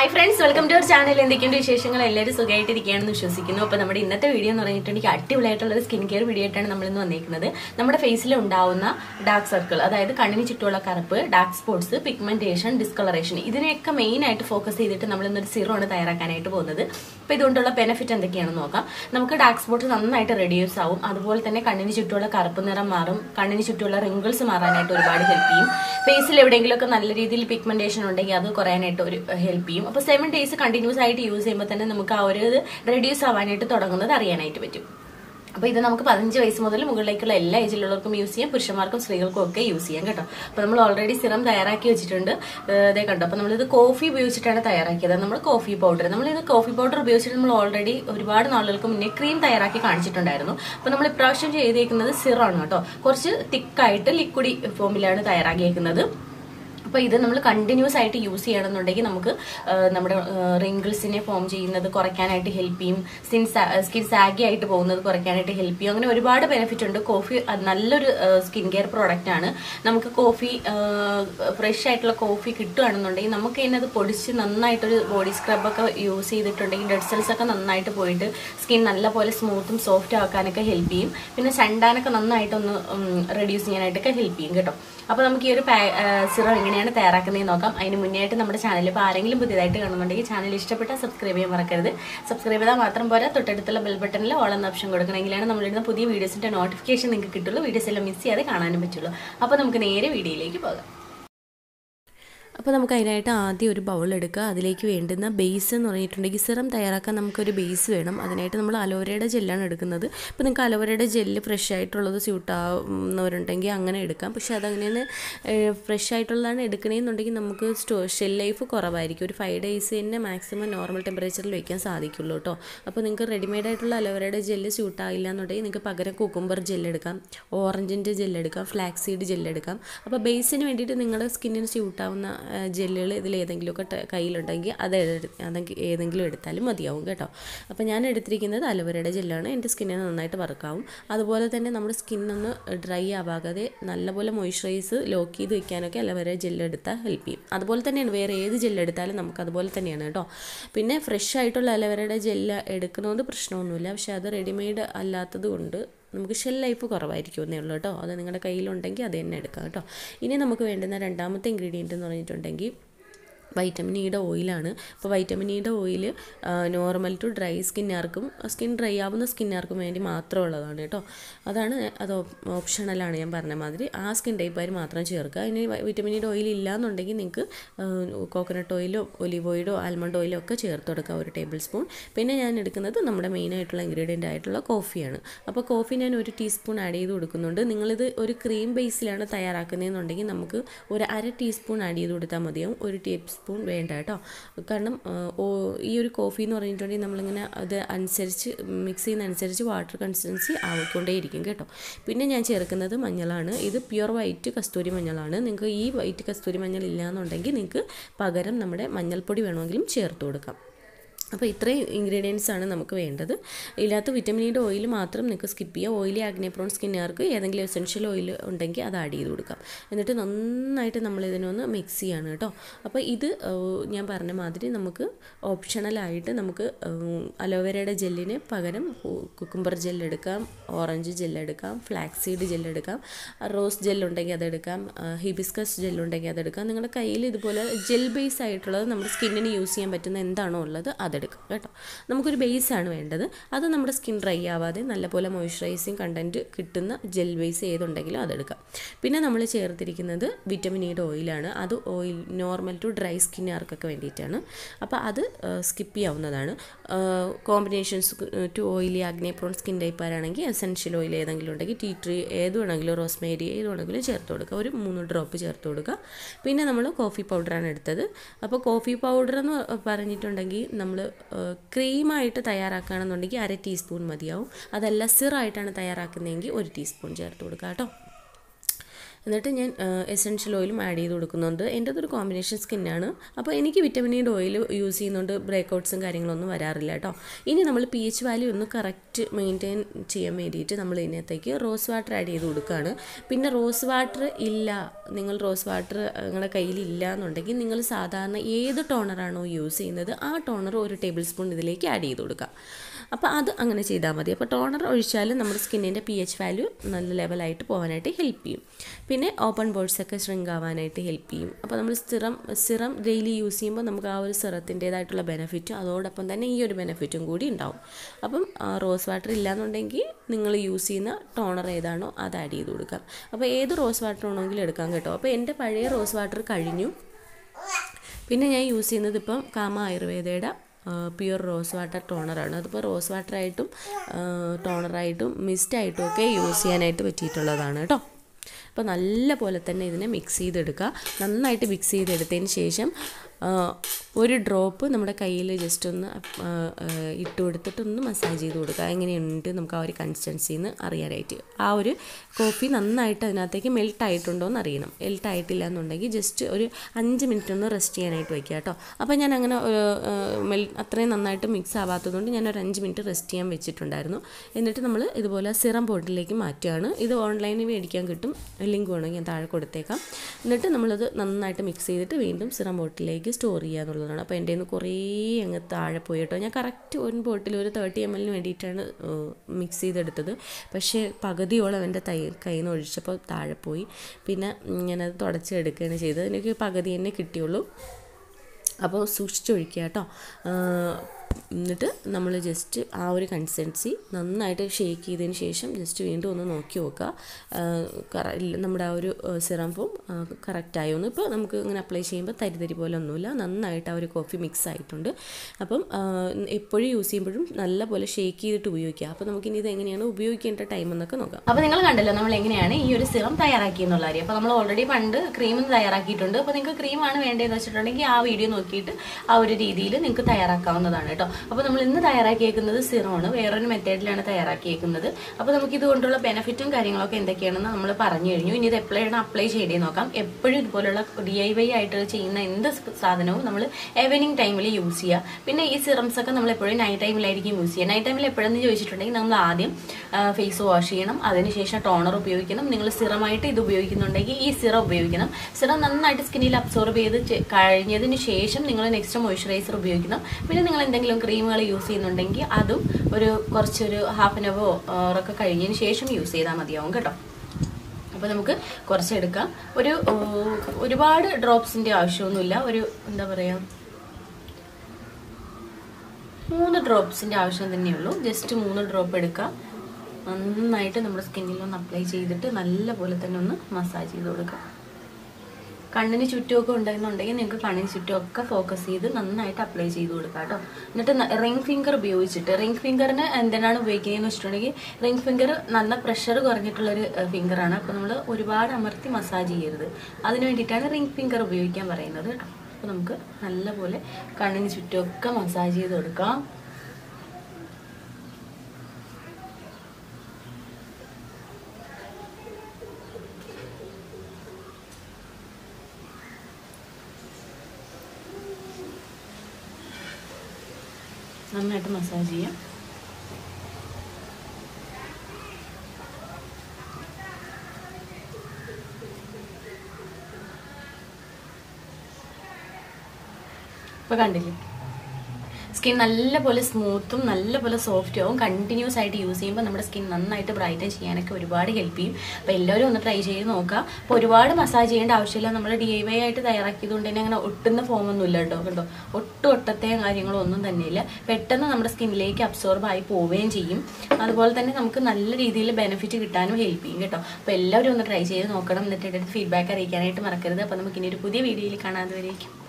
hi friends welcome to our channel എന്തൊക്കെയുണ്ട് വിശേഷങ്ങൾ എല്ലാവരും സുഖമായിട്ടിരിക്കുകയാണെന്ന് വിശ്വസിക്കുന്നു അപ്പോൾ നമ്മുടെ ഇന്നത്തെ വീഡിയോ എന്ന് പറഞ്ഞിട്ടുണ്ടെങ്കിൽ അടിപൊളിയായിട്ടുള്ള ഒരു സ്കിൻ കെയർ വീഡിയോ ആയിട്ടാണ് നമ്മൾ ഇന്ന് വന്നിരിക്കുന്നത് നമ്മുടെ ഫേസിൽ ഉണ്ടാവുന്ന ഡാർക്ക് സർക്കിൾ അതായത് കണ്ണിന് ചുറ്റുമുള്ള കറുപ്പ് ഡാർക്ക് സ്പോട്സ് പിഗ്മെന്റേഷൻ ഡിസ്കളറേഷൻ ഇതിനെയൊക്കെ മെയിൻ ആയിട്ട് ഫോക്കസ് ചെയ്തിട്ട് നമ്മൾ ഇന്നൊരു സീറോണ് തയ്യാറാക്കാനായിട്ട് പോകുന്നത് അപ്പോൾ ഇതുകൊണ്ടുള്ള ബെനിഫിറ്റ് എന്തൊക്കെയാണെന്ന് നോക്കാം നമുക്ക് ഡാർക്ക് സ്പോട്സ് നന്നായിട്ട് റെഡ്യൂസ് ആവും അതുപോലെ തന്നെ കണ്ണിന് ചുറ്റുമുള്ള കറുപ്പ് നിറം മാറും കണ്ണിന് ചുറ്റുമുള്ള റിങ്കിൾസ് മാറാനായിട്ട് ഒരുപാട് ഹെൽപ്പ് ചെയ്യും ഫേസിൽ എവിടെയെങ്കിലുമൊക്കെ നല്ല രീതിയിൽ പിഗ്മെന്റേഷൻ ഉണ്ടെങ്കിൽ അത് കുറയാനായിട്ട് ഒരു ഹെൽപ്പ് ചെയ്യും അപ്പോൾ സെവൻ ഡേയ്സ് കണ്ടിന്യൂസ് ആയിട്ട് യൂസ് ചെയ്യുമ്പോൾ തന്നെ നമുക്ക് ആ ഒരു ഇത് റെഡ്യൂസ് ആവാനായിട്ട് തുടങ്ങുന്നത് അറിയാനായിട്ട് പറ്റും അപ്പോൾ ഇത് നമുക്ക് പതിനഞ്ച് വയസ്സ് മുതൽ മുകളിലേക്കുള്ള എല്ലാ ഏജിലുള്ളവർക്കും യൂസ് ചെയ്യാം പുരുഷന്മാർക്കും സ്ത്രീകൾക്കും ഒക്കെ യൂസ് ചെയ്യാം കേട്ടോ അപ്പോൾ നമ്മൾ ഓൾറെഡി സിറം തയ്യാറാക്കി വെച്ചിട്ടുണ്ട് ഏഹ് ഇതേ കണ്ടോ അപ്പോൾ നമ്മളിത് കോഫി ഉപയോഗിച്ചിട്ടാണ് തയ്യാറാക്കിയത് നമ്മൾ കോഫി പൗഡർ നമ്മളിത് കോഫി പൗഡർ ഉപയോഗിച്ചിട്ട് നമ്മൾ ഓൾറെഡി ഒരുപാട് നാളുകൾക്ക് മുന്നേ ക്രീം തയ്യാറാക്കി കാണിച്ചിട്ടുണ്ടായിരുന്നു അപ്പോൾ നമ്മൾ ഇപ്രാവശ്യം ചെയ്തേക്കുന്നത് സിറാണ് കേട്ടോ കുറച്ച് തിക്കായിട്ട് ലിക്വിഡി ഫോമിലാണ് തയ്യാറാക്കിയേക്കുന്നത് അപ്പോൾ ഇത് നമ്മൾ കണ്ടിന്യൂസ് ആയിട്ട് യൂസ് ചെയ്യണമെന്നുണ്ടെങ്കിൽ നമുക്ക് ആ, നമ്മുടെ റിങ്കിൾസിനെ ഫോം ചെയ്യുന്നത് കുറയ്ക്കാനായിട്ട് ഹെൽപ്പ് ചെയ്യും സ്കിൻ സ്കിൻ സാഗി ആയിട്ട് പോകുന്നത് കുറയ്ക്കാനായിട്ട് ഹെൽപ്പ് ചെയ്യും അങ്ങനെ ഒരുപാട് ബെനിഫിറ്റ് ഉണ്ട് കോഫി അത് നല്ലൊരു സ്കിൻ കെയർ പ്രോഡക്റ്റ് ആണ് നമുക്ക് കോഫി ഫ്രഷ് ആയിട്ടുള്ള കോഫി കിട്ടുകയാണെന്നുണ്ടെങ്കിൽ നമുക്ക് തന്നെ അത് പൊടിച്ച് നന്നായിട്ടൊരു ബോഡി സ്ക്രബൊക്കെ യൂസ് ചെയ്തിട്ടുണ്ടെങ്കിൽ ഡെഡ് സെൽസ് ഒക്കെ നന്നായിട്ട് പോയിട്ട് സ്കിൻ നല്ലപോലെ സ്മൂത്തും സോഫ്റ്റ് ആക്കാനൊക്കെ ഹെൽപ്പ് ചെയ്യും പിന്നെ സണ്ടാനൊക്കെ നന്നായിട്ടൊന്ന് റെഡ്യൂസ് ചെയ്യാനായിട്ടൊക്കെ ഹെൽപ്പ് ചെയ്യും കേട്ടോ അപ്പോൾ നമുക്ക് ഈ ഒരു സിറം എങ്ങനെയാണ് തയ്യാറാക്കുന്നതെന്ന് നോക്കാം അതിന് മുന്നേ ആയിട്ട് നമ്മുടെ ചാനൽ ഇപ്പോൾ ആരെങ്കിലും പുതിയതായിട്ട് കാണുന്നുണ്ടെങ്കിൽ ചാനൽ ഇഷ്ടപ്പെട്ടാൽ സബ്സ്ക്രൈബ് ചെയ്യാൻ മറക്കരുത് സബ്സ്ക്രൈബ് ചെയ്താൽ മാത്രം പോരാ തൊട്ടടുത്തുള്ള ബെൽ ബട്ടണിൽ ഓൾ എന്ന ഓപ്ഷൻ കൊടുക്കണമെങ്കിലാണ് നമ്മളിടുന്ന പുതിയ വീഡിയോസിൻ്റെ നോട്ടിഫിക്കേഷൻ നിങ്ങൾക്ക് കിട്ടുള്ളൂ വീഡിയോസ് എല്ലാം മിസ് ചെയ്യാതെ കാണാനും പറ്റുള്ളൂ അപ്പോൾ നമുക്ക് നേരെ വീഡിയോയിലേക്ക് പോകാം അപ്പോൾ നമുക്ക് അതിനായിട്ട് ആദ്യം ഒരു ബൗൾ എടുക്കുക അതിലേക്ക് വേണ്ടുന്ന ബേസ് എന്ന് പറഞ്ഞിട്ടുണ്ടെങ്കിൽ സിറം തയ്യാറാക്കാൻ നമുക്കൊരു ബേസ് വേണം അതിനായിട്ട് നമ്മൾ അലോവേരയുടെ ജെല്ലാണ് എടുക്കുന്നത് ഇപ്പോൾ നിങ്ങൾക്ക് അലോവേരയുടെ ജെല്ല് ഫ്രഷ് ആയിട്ടുള്ളത് സ്യൂട്ട് ആവുന്നവരുണ്ടെങ്കിൽ അങ്ങനെ എടുക്കാം പക്ഷേ അതങ്ങനെ ഫ്രഷ് ആയിട്ടുള്ളതാണ് എടുക്കണമെന്നുണ്ടെങ്കിൽ നമുക്ക് സ്റ്റോ ഷെൽ ലൈഫ് കുറവായിരിക്കും ഒരു ഫൈവ് ഡേയ്സ് തന്നെ മാക്സിമം നോർമൽ ടെമ്പറേച്ചറിൽ വെക്കാൻ സാധിക്കുള്ളൂ കേട്ടോ അപ്പോൾ നിങ്ങൾക്ക് റെഡിമെയ്ഡ് ആയിട്ടുള്ള അലോവേരയുടെ ജെല്ല് സ്യൂട്ട് ആയില്ല എന്നുണ്ടെങ്കിൽ നിങ്ങൾക്ക് പകരം കുക്കുംബർ ജെല്ല് എടുക്കാം ഓറഞ്ചിൻ്റെ ജെല്ല് എടുക്കാം ഫ്ലാക്സ് സീഡ് ജെല്ല് എടുക്കാം അപ്പോൾ ബേസിന് വേണ്ടിയിട്ട് നിങ്ങളുടെ സ്കിന്നിന് സ്യൂട്ട് ആവുന്ന ജെല്ലുകൾ ഇതിൽ ഏതെങ്കിലുമൊക്കെ ട- കയ്യിലുണ്ടെങ്കിൽ അത് എടു- അതെങ്കിൽ ഏതെങ്കിലും എടുത്താലും മതിയാവും കേട്ടോ അപ്പോൾ ഞാൻ എടുത്തിരിക്കുന്നത് അലോവേരയുടെ ജെല്ലാണ് എൻ്റെ സ്കിന്നിന് നന്നായിട്ട് വർക്കാവും അതുപോലെ തന്നെ നമ്മുടെ സ്കിന്നൊന്ന് ഡ്രൈ ആവാതെ നല്ലപോലെ മോയ്സ്ചറൈസ് ലോക്ക് ചെയ്ത് വെക്കാനൊക്കെ അലോവേര ജെല്ല് എടുത്താൽ ഹെൽപ്പ് ചെയ്യും അതുപോലെ തന്നെയാണ് വേറെ ഏത് ജെല്ല് എടുത്താലും നമുക്ക് അതുപോലെ തന്നെയാണ് കേട്ടോ പിന്നെ ഫ്രഷ് ആയിട്ടുള്ള അലോവേരയുടെ ജെല്ല് എടുക്കുന്നത് പ്രശ്നമൊന്നുമില്ല പക്ഷേ അത് റെഡിമെയ്ഡ് അല്ലാത്തത് കൊണ്ട് നമുക്ക് ഷെൽ ലൈഫ് കുറവായിരിക്കും എന്നേ ഉള്ളൂ കേട്ടോ അത് നിങ്ങളുടെ കയ്യിലുണ്ടെങ്കിൽ അത് തന്നെ എടുക്കാം കേട്ടോ ഇനി നമുക്ക് വേണ്ടുന്ന രണ്ടാമത്തെ ഇൻഗ്രീഡിയൻറ്റ് എന്ന് പറഞ്ഞിട്ടുണ്ടെങ്കിൽ വൈറ്റമിൻ ഇയുടെ ഓയിലാണ് അപ്പോൾ വൈറ്റമിൻ ഇയുടെ ഓയിൽ നോർമൽ ടു ഡ്രൈ സ്കിന്നുകാർക്കും സ്കിൻ ഡ്രൈ ആവുന്ന സ്കിന്നുകാർക്കും വേണ്ടി മാത്രമുള്ളതാണ് കേട്ടോ അതാണ് അത് ഓപ്ഷണലാണ് ഞാൻ പറഞ്ഞ മാതിരി ആ സ്കിൻ ടൈപ്പുകാർ മാത്രം ചേർക്കുക ഇനി വൈറ്റമിൻ ഇയുടെ ഓയിൽ ഇല്ലാന്നുണ്ടെങ്കിൽ നിങ്ങൾക്ക് കോക്കനട്ട് ഓയിലോ ഒലിവ് ഓയിലോ ആൽമണ്ട് ഓയിലോ ഒക്കെ ചേർത്ത് കൊടുക്കുക ഒരു ടേബിൾ സ്പൂൺ പിന്നെ ഞാൻ എടുക്കുന്നത് നമ്മുടെ മെയിൻ ആയിട്ടുള്ള ഇൻഗ്രീഡിയൻ്റ് ആയിട്ടുള്ള കോഫിയാണ് അപ്പോൾ കോഫി ഞാൻ ഒരു ടീസ്പൂൺ ആഡ് ചെയ്ത് കൊടുക്കുന്നുണ്ട് നിങ്ങളിത് ഒരു ക്രീം ബേസിലാണ് തയ്യാറാക്കുന്നതെന്നുണ്ടെങ്കിൽ നമുക്ക് ഒരു അര ടീസ്പൂൺ ആഡ് ചെയ്ത് കൊടുത്താൽ മതിയാവും ഒരു ടീസ്പൂൺ വേണ്ട കേട്ടോ കാരണം ആ, ഓ- ഈ ഒരു കോഫി എന്ന് പറഞ്ഞിട്ടുണ്ടെങ്കിൽ നമ്മളിങ്ങനെ അത് അനുസരിച്ച് മിക്സ് ചെയ്യുന്ന അനുസരിച്ച് വാട്ടർ കൺസിസ്റ്റൻസി ആയിക്കൊണ്ടേയിരിക്കും കേട്ടോ പിന്നെ ഞാൻ ചേർക്കുന്നത് മഞ്ഞളാണ് ഇത് പ്യുർ വൈറ്റ് കസ്തൂരി മഞ്ഞളാണ് നിങ്ങൾക്ക് ഈ വൈറ്റ് കസ്തൂരി മഞ്ഞൾ ഇല്ലയെന്നുണ്ടെങ്കിൽ നിങ്ങൾക്ക് പകരം നമ്മുടെ മഞ്ഞൾപ്പൊടി വേണമെങ്കിലും ചേർത്ത് കൊടുക്കാം അപ്പോൾ ഇത്രയും ഇൻഗ്രീഡിയൻസ് ആണ് നമുക്ക് വേണ്ടത് ഇതിനകത്ത് വിറ്റമിൻ ഇയുടെ ഓയിൽ മാത്രം നിങ്ങൾക്ക് സ്കിപ്പ് ചെയ്യുക ഓയിലി ആഗ്നേപ്രോൺ സ്കിന്നുകാർക്ക് ഏതെങ്കിലും എസെൻഷ്യൽ ഓയിൽ ഉണ്ടെങ്കിൽ അത് ആഡ് ചെയ്ത് കൊടുക്കാം എന്നിട്ട് നന്നായിട്ട് നമ്മൾ ഇതിനൊന്ന് മിക്സ് ചെയ്യാണ് കേട്ടോ അപ്പോൾ ഇത് ഏഹ്, ഞാൻ പറഞ്ഞ മാതിരി നമുക്ക് ഓപ്ഷണലായിട്ട് നമുക്ക് അലോവേരയുടെ ജെല്ലിന് പകരം കുക്കുംബർ ജെല്ല് എടുക്കാം ഓറഞ്ച് ജെല്ല് എടുക്കാം ഫ്ലാക്സ് സീഡ് ജെല്ല് എടുക്കാം റോസ് ജെല്ലുണ്ടെങ്കിൽ അതെടുക്കാം ഹിബിസ്കസ് ജെല്ലുണ്ടെങ്കിൽ അതെടുക്കാം നിങ്ങളുടെ കയ്യിൽ ഇതുപോലെ ജെൽ ബേസ് ആയിട്ടുള്ളത് നമ്മുടെ സ്കിന്നിന് യൂസ് ചെയ്യാൻ പറ്റുന്ന എന്താണോ ഉള്ളത് അതെടുക്കാം കേട്ടോ നമുക്കൊരു ബേസാണ് വേണ്ടത് അത് നമ്മുടെ സ്കിൻ ഡ്രൈ ആവാതെ നല്ലപോലെ മോയ്സ്ചറൈസിങ് കണ്ടൻറ്റ് കിട്ടുന്ന ജെൽ ബേസ് ഏതുണ്ടെങ്കിലും അതെടുക്കാം പിന്നെ നമ്മൾ ചേർത്തിരിക്കുന്നത് വിറ്റമിൻ ഇയുടെ ഓയിലാണ് അത് ഓയിൽ നോർമൽ ടു ഡ്രൈ സ്കിന്നുകാർക്കൊക്കെ വേണ്ടിയിട്ടാണ് അപ്പോൾ അത് സ്കിപ്പ് ചെയ്യാവുന്നതാണ് combinations to oily acne prone skin ടൈപ്പാരാണെങ്കിൽ എസെൻഷ്യൽ ഓയിൽ ഏതെങ്കിലും ഉണ്ടെങ്കിൽ ടീ ട്രീ ഏത് വേണമെങ്കിലും റോസ്മേരി ഏത് വേണമെങ്കിലും ചേർത്ത് കൊടുക്കുക ഒരു മൂന്ന് ഡ്രോപ്പ് ചേർത്ത് കൊടുക്കുക പിന്നെ നമ്മൾ കോഫി പൗഡറാണ് എടുത്തത് അപ്പോൾ കോഫി പൗഡർ എന്ന് പറഞ്ഞിട്ടുണ്ടെങ്കിൽ നമ്മൾ ക്രീമായിട്ട് തയ്യാറാക്കുകയാണെന്നുണ്ടെങ്കിൽ അര ടീസ്പൂൺ മതിയാവും അതല്ല സിറായിട്ടാണ് തയ്യാറാക്കുന്നതെങ്കിൽ ഒരു ടീസ്പൂൺ ചേർത്ത് കൊടുക്കുക കേട്ടോ എന്നിട്ട് ഞാൻ എസെൻഷ്യൽ ഓയിലും ആഡ് ചെയ്ത് കൊടുക്കുന്നുണ്ട് എൻ്റെ അതൊരു കോമ്പിനേഷൻ സ്കിന്നാണ് അപ്പോൾ എനിക്ക് വിറ്റമിൻ ഇ ഓയിൽ യൂസ് ചെയ്യുന്നതുകൊണ്ട് ബ്രേക്കൗട്ട്സും കാര്യങ്ങളൊന്നും വരാറില്ല കേട്ടോ ഇനി നമ്മൾ പി എച്ച് വാല്യൂ ഒന്ന് കറക്റ്റ് മെയിൻറ്റെയിൻ ചെയ്യാൻ വേണ്ടിയിട്ട് നമ്മൾ ഇതിനകത്തേക്ക് റോസ് വാട്ടർ ആഡ് ചെയ്ത് കൊടുക്കുകയാണ് പിന്നെ റോസ് വാട്ടർ ഇല്ല നിങ്ങൾ റോസ് വാട്ടർ നിങ്ങളുടെ കയ്യിൽ ഇല്ല എന്നുണ്ടെങ്കിൽ നിങ്ങൾ സാധാരണ ഏത് ടോണറാണോ യൂസ് ചെയ്യുന്നത് ആ ടോണർ ഒരു ടേബിൾ സ്പൂൺ ഇതിലേക്ക് ആഡ് ചെയ്ത് കൊടുക്കുക അപ്പോൾ അത് അങ്ങനെ ചെയ്താൽ മതി അപ്പോൾ ടോണർ ഒഴിച്ചാൽ നമ്മുടെ സ്കിന്നിൻ്റെ പി എച്ച് വാല്യൂ നല്ല ലെവലായിട്ട് പോകാനായിട്ട് ഹെൽപ്പ് ചെയ്യും പിന്നെ ഓപ്പൺ ബോൾസ് ഒക്കെ ഷ്രിങ്ക് ആവാനായിട്ട് ഹെൽപ്പ് ചെയ്യും അപ്പോൾ നമ്മൾ സിറം സിറം ഡെയിലി യൂസ് ചെയ്യുമ്പോൾ നമുക്ക് ആ ഒരു സിറത്തിൻ്റേതായിട്ടുള്ള ബെനിഫിറ്റും അതോടൊപ്പം തന്നെ ഈ ഒരു ബെനിഫിറ്റും കൂടി ഉണ്ടാവും അപ്പം റോസ് വാട്ടർ ഇല്ലാന്നുണ്ടെങ്കിൽ നിങ്ങൾ യൂസ് ചെയ്യുന്ന ടോണർ ഏതാണോ അത് ആഡ് ചെയ്ത് കൊടുക്കാം അപ്പോൾ ഏത് റോസ് വാട്ടർ ആണെങ്കിലും എടുക്കാം കേട്ടോ അപ്പോൾ എൻ്റെ പഴയ റോസ് വാട്ടർ കഴിഞ്ഞു പിന്നെ ഞാൻ യൂസ് ചെയ്യുന്നത് ഇപ്പം കാമ ആയുർവേദയുടെ പ്യുർ റോസ് വാട്ടർ ടോണറാണ് അതിപ്പോൾ റോസ് വാട്ടറായിട്ടും ടോണറായിട്ടും മിസ്റ്റായിട്ടും ഒക്കെ യൂസ് ചെയ്യാനായിട്ട് പറ്റിയിട്ടുള്ളതാണ് കേട്ടോ അപ്പോൾ നല്ല പോലെ തന്നെ ഇതിനെ മിക്സ് ചെയ്തെടുക്കുക നന്നായിട്ട് മിക്സ് ചെയ്തെടുത്തതിന് ശേഷം ഒരു ഡ്രോപ്പ് നമ്മുടെ കയ്യിൽ ജസ്റ്റ് ഒന്ന് ഇട്ട് കൊടുത്തിട്ട് ഒന്ന് മസാജ് ചെയ്ത് കൊടുക്കുക എങ്ങനെയുണ്ട് നമുക്ക് ആ ഒരു കൺസിസ്റ്റൻസിന്ന് അറിയാനായിട്ട് ആ ഒരു കോഫി നന്നായിട്ട് അതിനകത്തേക്ക് മെൽട്ട് ആയിട്ടുണ്ടോ എന്ന് അറിയണം മെൽട്ട് ആയിട്ടില്ല എന്നുണ്ടെങ്കിൽ ജസ്റ്റ് ഒരു അഞ്ച് മിനിറ്റ് ഒന്ന് റെസ്റ്റ് ചെയ്യാനായിട്ട് വയ്ക്കുക കേട്ടോ അപ്പോൾ ഞാൻ അങ്ങനെ മെൽ അത്രയും നന്നായിട്ട് മിക്സ് ആവാത്തതുകൊണ്ട് ഞാൻ ഒരു അഞ്ച് മിനിറ്റ് റെസ്റ്റ് ചെയ്യാൻ വെച്ചിട്ടുണ്ടായിരുന്നു എന്നിട്ട് നമ്മൾ ഇതുപോലെ സിറം ബോട്ടിലേക്ക് മാറ്റുകയാണ് ഇത് ഓൺലൈനിൽ മേടിക്കാൻ കിട്ടും ലിങ്ക് വേണമെങ്കിൽ ഞാൻ താഴെ കൊടുത്തേക്കാം എന്നിട്ട് നമ്മളത് നന്നായിട്ട് മിക്സ് ചെയ്തിട്ട് വീണ്ടും സിറം ബോട്ടിലേക്ക് സ്റ്റോർ ചെയ്യുക എന്നുള്ളതാണ് അപ്പോൾ എൻ്റെ നിന്ന് കുറേ അങ്ങ് താഴെ പോയി കേട്ടോ ഞാൻ കറക്റ്റ് ഒരു ബോട്ടിൽ ഒരു തേർട്ടി എം എല്ലിന് വേണ്ടിയിട്ടാണ് മിക്സ് ചെയ്തെടുത്തത് പക്ഷേ പകുതിയോളം എൻ്റെ തൈ കയ്യിൽ നിന്ന് ഒഴിച്ചപ്പോൾ താഴെ പോയി പിന്നെ ഞാനത് തുടച്ചെടുക്കുകയാണ് ചെയ്തത് എനിക്ക് പകുതി തന്നെ കിട്ടിയുള്ളൂ അപ്പോൾ സൂക്ഷിച്ചൊഴിക്കുക കേട്ടോ എന്നിട്ട് നമ്മൾ ജസ്റ്റ് ആ ഒരു കൺസിസ്റ്റൻസി നന്നായിട്ട് ഷേക്ക് ചെയ്തതിന് ശേഷം ജസ്റ്റ് വീണ്ടും ഒന്ന് നോക്കി നോക്കുക നമ്മുടെ ആ ഒരു സിറം ഫോം കറക്റ്റായി ഒന്ന് ഇപ്പോൾ നമുക്ക് ഇങ്ങനെ അപ്ലൈ ചെയ്യുമ്പോൾ തരി തരി പോലെ ഒന്നുമില്ല നന്നായിട്ട് ആ ഒരു കോഫി മിക്സ് ആയിട്ടുണ്ട് അപ്പം എപ്പോഴും യൂസ് ചെയ്യുമ്പോഴും നല്ല പോലെ ഷേക്ക് ചെയ്തിട്ട് ഉപയോഗിക്കുക അപ്പോൾ നമുക്കിനി ഇത് എങ്ങനെയാണ് ഉപയോഗിക്കേണ്ട ടൈം എന്നൊക്കെ നോക്കാം അപ്പോൾ നിങ്ങൾ കണ്ടല്ലോ നമ്മൾ എങ്ങനെയാണ് ഈ ഒരു സിറം തയ്യാറാക്കി എന്നുള്ള കാര്യം അപ്പോൾ നമ്മൾ ഓൾറെഡി പണ്ട് ക്രീം തയ്യാറാക്കിയിട്ടുണ്ട് അപ്പോൾ നിങ്ങൾക്ക് ക്രീമാണ് വേണ്ടതെന്ന് വെച്ചിട്ടുണ്ടെങ്കിൽ ആ വീഡിയോ നോക്കിയിട്ട് ആ ഒരു രീതിയിൽ നിങ്ങൾക്ക് തയ്യാറാക്കാവുന്നതാണ് കേട്ടോ അപ്പോൾ നമ്മൾ ഇന്ന് തയ്യാറാക്കിയേക്കുന്നത് സിറമാണ് വേറൊരു മെത്തേഡിലാണ് തയ്യാറാക്കിയേക്കുന്നത് അപ്പോൾ നമുക്ക് ഇതുകൊണ്ടുള്ള ബെനിഫിറ്റും കാര്യങ്ങളൊക്കെ എന്തൊക്കെയാണെന്ന് നമ്മൾ പറഞ്ഞു കഴിഞ്ഞു ഇനി ഇത് എപ്പോഴാണ് അപ്ലൈ ചെയ്തേ നോക്കാം എപ്പോഴും ഇതുപോലുള്ള ഡി ഐ വൈ ആയിട്ട് ചെയ്യുന്ന എന്ത് സാധനവും നമ്മൾ ഈവനിങ് ടൈമിൽ യൂസ് ചെയ്യുക പിന്നെ ഈ സിറംസ് ഒക്കെ നമ്മൾ എപ്പോഴും നൈറ്റ് ടൈമിലായിരിക്കും യൂസ് ചെയ്യുക നൈറ്റ് ടൈമിൽ എപ്പോഴെന്ന് ചോദിച്ചിട്ടുണ്ടെങ്കിൽ നമ്മൾ ആദ്യം ഫേസ് വാഷ് ചെയ്യണം അതിനുശേഷം ടോണർ ഉപയോഗിക്കണം നിങ്ങൾ സിറമായിട്ട് ഇത് ഉപയോഗിക്കുന്നുണ്ടെങ്കിൽ ഈ സിറം ഉപയോഗിക്കണം സിറം നന്നായിട്ട് സ്കിന്നിൽ അബ്സോർബ് ചെയ്ത് കഴിഞ്ഞതിന് ശേഷം നിങ്ങൾ നെക്സ്റ്റ് മോയ്സ്ചറൈസർ ഉപയോഗിക്കണം പിന്നെ നിങ്ങൾ എന്തെങ്കിലും ക്രീമുകൾ യൂസ് ചെയ്യുന്നുണ്ടെങ്കിൽ അതും ഒരു കുറച്ചൊരു ഹാഫ് ആൻ അവർ ഒക്കെ കഴിഞ്ഞതിന് ശേഷം യൂസ് ചെയ്താൽ മതിയാവും കേട്ടോ അപ്പോൾ നമുക്ക് കുറച്ചെടുക്കാം ഒരു ഒരുപാട് ഡ്രോപ്സിൻ്റെ ആവശ്യമൊന്നുമില്ല ഒരു എന്താ പറയുക മൂന്ന് ഡ്രോപ്സിൻ്റെ ആവശ്യം തന്നെയുള്ളൂ ജസ്റ്റ് മൂന്ന് ഡ്രോപ്പ് എടുക്കുക നന്നായിട്ട് നമ്മുടെ സ്കിന്നിൽ ഒന്ന് അപ്ലൈ ചെയ്തിട്ട് നല്ല പോലെ തന്നെ ഒന്ന് മസാജ് ചെയ്ത് കൊടുക്കുക കണ്ണിന് ചുറ്റുമൊക്കെ ഉണ്ടെന്നുണ്ടെങ്കിൽ നിങ്ങൾക്ക് കണ്ണിന് ചുറ്റുമൊക്കെ ഫോക്കസ് ചെയ്ത് നന്നായിട്ട് അപ്ലൈ ചെയ്ത് കൊടുക്കുക കേട്ടോ എന്നിട്ട് റിംഗ് ഫിംഗർ ഉപയോഗിച്ചിട്ട് റിംഗ് ഫിംഗറിന് എന്തിനാണ് ഉപയോഗിക്കുന്നതെന്ന് വെച്ചിട്ടുണ്ടെങ്കിൽ റിംഗ് ഫിംഗർ നല്ല പ്രഷർ കുറഞ്ഞിട്ടുള്ളൊരു ഫിംഗറാണ് അപ്പോൾ നമ്മൾ ഒരുപാട് അമർത്തി മസാജ് ചെയ്യരുത് അതിന് വേണ്ടിയിട്ടാണ് റിംഗ് ഫിംഗർ ഉപയോഗിക്കാൻ പറയുന്നത് കേട്ടോ അപ്പോൾ നമുക്ക് നല്ലപോലെ കണ്ണിന് ചുറ്റുമൊക്കെ മസാജ് ചെയ്ത് കൊടുക്കാം നന്നായിട്ട് മസാജ് ചെയ്യാം ഇപ്പൊ കണ്ടില്ലേ സ്കിൻ നല്ലപോലെ സ്മൂത്തും നല്ലപോലെ സോഫ്റ്റും ആവും കണ്ടിന്യൂസ് ആയിട്ട് യൂസ് ചെയ്യുമ്പോൾ നമ്മുടെ സ്കിൻ നന്നായിട്ട് ബ്രൈറ്റൻ ചെയ്യാനൊക്കെ ഒരുപാട് ഹെൽപ്പ് ചെയ്യും അപ്പോൾ എല്ലാവരും ഒന്ന് ട്രൈ ചെയ്ത് നോക്കുക അപ്പോൾ ഒരുപാട് മസാജ് ചെയ്യേണ്ട ആവശ്യമില്ല നമ്മൾ ഡി ഐ വൈ ആയിട്ട് തയ്യാറാക്കിയത് കൊണ്ട് തന്നെ അങ്ങനെ ഒട്ടുന്ന ഫോമൊന്നും ഇല്ല കേട്ടോ കേട്ടോ ഒട്ടും ഒട്ടത്തെ കാര്യങ്ങളോ ഒന്നും തന്നെയില്ല പെട്ടെന്ന് നമ്മുടെ സ്കിന്നിലേക്ക് അബ്സോർബ് ആയി പോവുകയും ചെയ്യും അതുപോലെ തന്നെ നമുക്ക് നല്ല രീതിയിൽ ബെനിഫിറ്റ് കിട്ടാനും ഹെൽപ്പ് ചെയ്യും കേട്ടോ അപ്പോൾ എല്ലാവരും ഒന്ന് ട്രൈ ചെയ്ത് നോക്കണം എന്നിട്ട് ഫീഡ്ബാക്ക് അറിയിക്കാനായിട്ട് മറക്കരുത് അപ്പോൾ നമുക്ക് ഇനി ഒരു പുതിയ വീഡിയോയിൽ കാണാതെ വരേക്കും